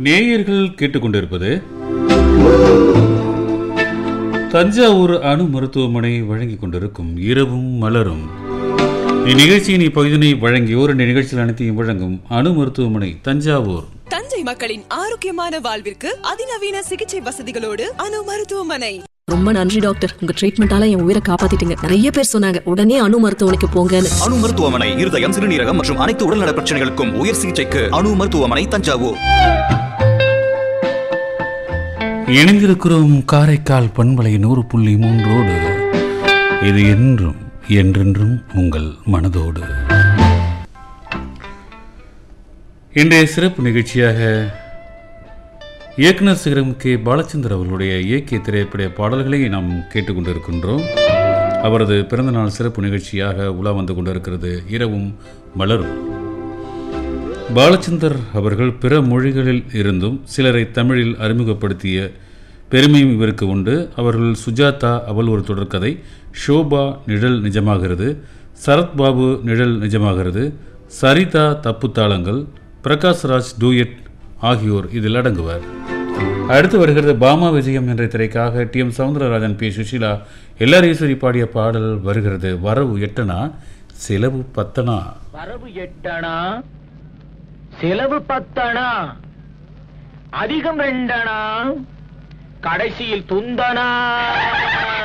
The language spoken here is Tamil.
நேயர்கள் கேட்டுக்கொண்டிருப்பது தஞ்சாவூர் அணு மருத்துவமனை வழங்கிக் கொண்டிருக்கும் இரவும் மலரும் இந்நிகழ்ச்சியின் இப்பகுதியினை வழங்கியோர் இந்த நிகழ்ச்சியில் அனைத்தையும் வழங்கும் அணு மருத்துவமனை தஞ்சாவூர் தஞ்சை மக்களின் ஆரோக்கியமான வாழ்விற்கு அதிநவீன சிகிச்சை வசதிகளோடு அணு மருத்துவமனை ரொம்ப நன்றி டாக்டர் உங்க ட்ரீட்மெண்டால என் உயிரை காப்பாத்திட்டீங்க நிறைய பேர் சொன்னாங்க உடனே அணு மருத்துவமனைக்கு போங்கன்னு அணு மருத்துவமனை இருதயம் சிறுநீரகம் மற்றும் அனைத்து உடல்நல பிரச்சனைகளுக்கும் உயர் சிகிச்சைக்கு அணு மருத்துவமனை தஞ்சாவூர் இணைந்திருக்கிறோம் காரைக்கால் பண்பலை நூறு புள்ளி மூன்றோடு இது என்றும் என்றென்றும் உங்கள் மனதோடு இன்றைய சிறப்பு நிகழ்ச்சியாக இயக்குனர் சிகரம் கே பாலச்சந்தர் அவர்களுடைய இயக்கிய திரைப்பட பாடல்களை நாம் கேட்டுக்கொண்டிருக்கின்றோம் அவரது பிறந்தநாள் சிறப்பு நிகழ்ச்சியாக உலா வந்து கொண்டிருக்கிறது இரவும் மலரும் பாலச்சந்தர் அவர்கள் பிற மொழிகளில் இருந்தும் சிலரை தமிழில் அறிமுகப்படுத்திய பெருமையும் இவருக்கு உண்டு அவர்கள் சுஜாதா அவள் ஒரு தொடர்கதை ஷோபா நிழல் நிஜமாகிறது சரத்பாபு நிழல் நிஜமாகிறது சரிதா தப்பு தாளங்கள் பிரகாஷ்ராஜ் டூயட் ஆகியோர் இதில் அடங்குவர் அடுத்து வருகிறது பாமா விஜயம் என்ற திரைக்காக D M Soundararajan B Sushila எல்லாரீஸ்வரி பாடிய பாடல் வருகிறது வரவு எட்டனா செலவு பத்தனா வரவு எட்டணா செலவு பத்தணா அதிகம் ரெண்டணா கடைசியில் துந்தனா